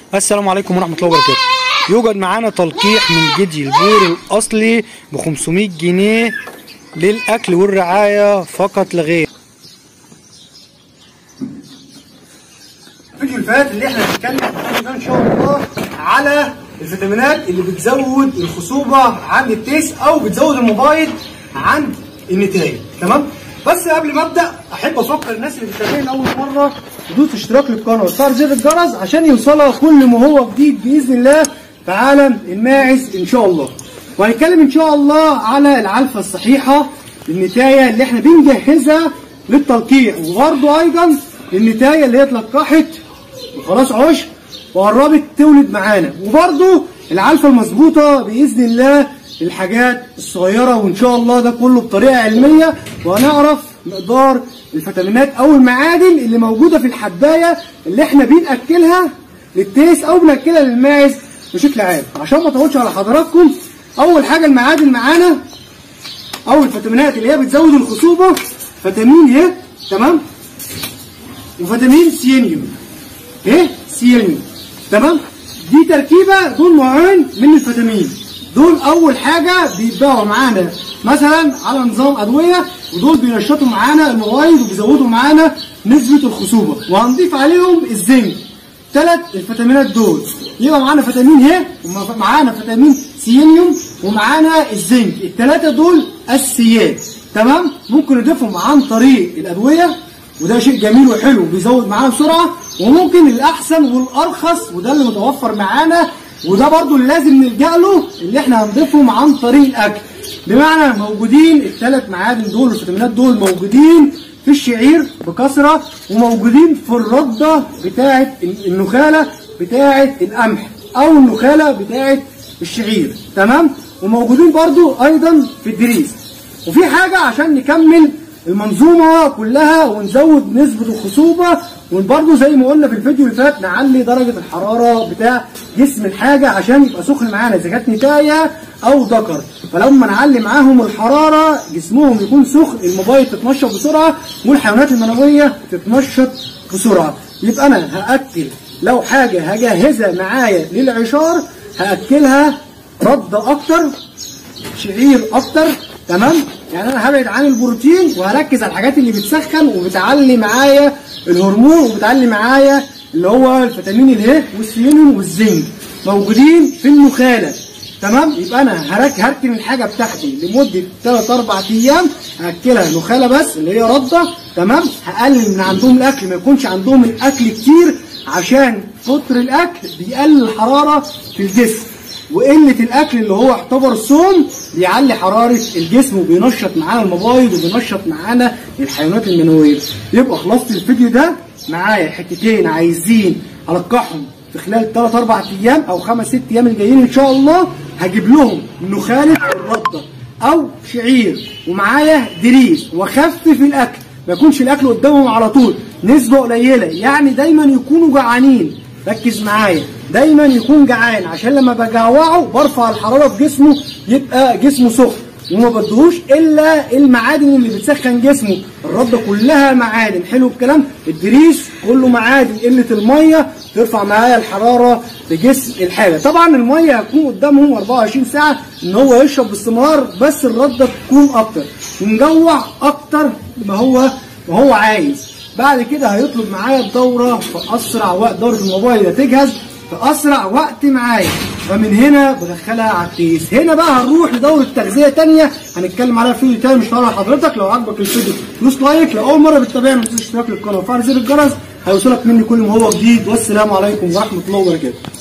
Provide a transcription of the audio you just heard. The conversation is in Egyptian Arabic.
السلام عليكم ورحمة الله وبركاته يوجد معانا تلقيح من جدي البور الأصلي ب 500 جنيه للأكل والرعاية فقط لا غير الفيديو اللي فات اللي احنا هنتكلم فيه ان شاء الله على الفيتامينات اللي بتزود الخصوبه عند التيس او بتزود المبايض عند النتايج تمام بس قبل ما ابدا احب افكر الناس اللي بتتابعني اول مره تدوس اشتراك للقناه وتفعل زر الجرس عشان يوصلها كل ما هو جديد باذن الله في عالم الماعز ان شاء الله وهنتكلم ان شاء الله على العلفه الصحيحه للنتايه اللي احنا بنجهزها للتلقيح وبرضه ايضا للنتايه اللي هي اتلقحت وخلاص عشر وقربت تولد معانا وبرده العلفه المظبوطه باذن الله الحاجات الصغيره وان شاء الله ده كله بطريقه علميه وهنعرف مقدار الفيتامينات او المعادن اللي موجوده في الحبايه اللي احنا بناكلها للتيس او بناكلها للماعز بشكل عام عشان ما اطولش على حضراتكم اول حاجه المعادن معانا او الفيتامينات اللي هي بتزود الخصوبه فيتامين ه تمام وفيتامين سينيوم ايه سيلمي تمام دي تركيبه دول نوعين من الفيتامين دول اول حاجه بيتباعوا معانا مثلا على نظام ادويه ودول بينشطوا معانا المبايض وبيزودوا معانا نسبه الخصوبه وهنضيف عليهم الزنك ثلاث الفيتامينات دول يبقى معانا فيتامين ه ومعانا فيتامين سيليوم ومعانا الزنك الثلاثه دول اساسيات تمام ممكن نضيفهم عن طريق الادويه وده شيء جميل وحلو بيزود معانا بسرعه وممكن الاحسن والارخص وده اللي متوفر معانا وده برضو اللي لازم نلجا له اللي احنا هنضيفهم عن طريق الاكل بمعنى موجودين الثلاث معادن دول والفيتامينات دول موجودين في الشعير بكثره وموجودين في الرده بتاعه النخاله بتاعه القمح او النخاله بتاعه الشعير تمام وموجودين برضو ايضا في الدريس وفي حاجه عشان نكمل المنظومه كلها ونزود نسبه الخصوبه وبرضه زي ما قلنا في الفيديو اللي فات نعلي درجه الحراره بتاع جسم الحاجه عشان يبقى سخن معانا اذا كانت نتايه او ذكر فلما نعلي معاهم الحراره جسمهم يكون سخن المبايض تتنشط بسرعه والحيوانات المنويه تتنشط بسرعه يبقى انا هاكل لو حاجه هجهزها معايا للعشار هاكلها رده اكتر شعير اكتر تمام يعني انا هبعد عن البروتين وهركز على الحاجات اللي بتسخن وبتعلي معايا الهرمون وبتعلي معايا اللي هو الفيتامين اله والسيلينيوم والزنك موجودين في النخاله تمام يبقى انا هرك هركن الحاجه بتاعتي لمده 3 4 ايام هاكلها نخاله بس اللي هي رده تمام هقلل من عندهم الاكل ما يكونش عندهم الاكل كتير عشان كتر الاكل بيقلل الحراره في الجسم وقله الاكل اللي هو يعتبر الصوم بيعلي حراره الجسم وبينشط معانا المبايض وبينشط معانا الحيوانات المنويه يبقى خلصت الفيديو ده معايا حتتين عايزين القحهم في خلال 3 4 ايام او 5 6 ايام الجايين ان شاء الله هجيب لهم نخاله الرده او شعير ومعايا دريس واخفف الاكل ما يكونش الاكل قدامهم على طول نسبه قليله يعني دايما يكونوا جعانين ركز معايا دايما يكون جعان عشان لما بجوعه برفع الحراره في جسمه يبقى جسمه سخن وما بدهوش الا المعادن اللي بتسخن جسمه الرده كلها معادن حلو الكلام الدريس كله معادن قله الميه ترفع معايا الحراره في جسم الحاجه طبعا الميه هتكون قدامهم 24 ساعه ان هو يشرب باستمرار بس الرده تكون اكتر ونجوع اكتر ما هو ما هو عايز بعد كده هيطلب معايا الدوره في اسرع وقت دوره الموبايل تجهز في اسرع وقت معايا ومن هنا بدخلها على الكيس هنا بقى هنروح لدوره تغذيه ثانيه هنتكلم عليها في فيديو تاني مش هقول لحضرتك لو عجبك الفيديو دوس لايك لو اول مره بتتابعني ما تنساش اشتراك للقناه وفعل زر الجرس هيوصلك مني كل ما هو جديد والسلام عليكم ورحمه الله وبركاته